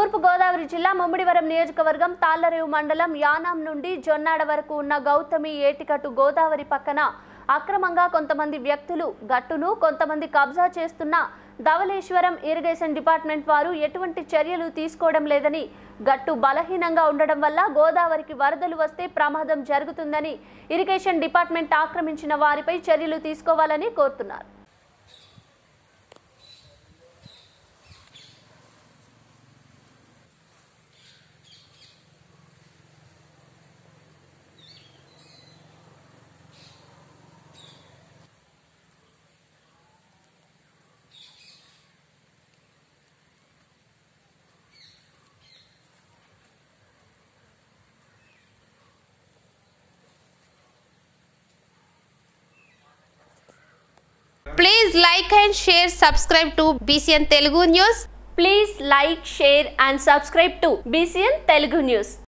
తూర్పు గోదావరి జిల్లా ముమ్మిడివరం నియోజకవర్గం తాళ్లరేవు మండలం యానాం నుండి జొన్నాడ వరకు ఉన్న గౌతమి ఏటికట్టు గోదావరి పక్కన అక్రమంగా కొంతమంది వ్యక్తులు గట్టును కొంతమంది కబ్జా చేస్తున్న ధవలేశ్వరం ఇరిగేషన్ డిపార్ట్మెంట్ వారు ఎటువంటి చర్యలు తీసుకోవడం లేదని గట్టు బలహీనంగా ఉండడం వల్ల గోదావరికి వరదలు వస్తే ప్రమాదం జరుగుతుందని ఇరిగేషన్ డిపార్ట్మెంట్ ఆక్రమించిన వారిపై చర్యలు తీసుకోవాలని కోరుతున్నారు Please like and share, subscribe to BCN Telugu News. Please like share and subscribe to BCN Telugu news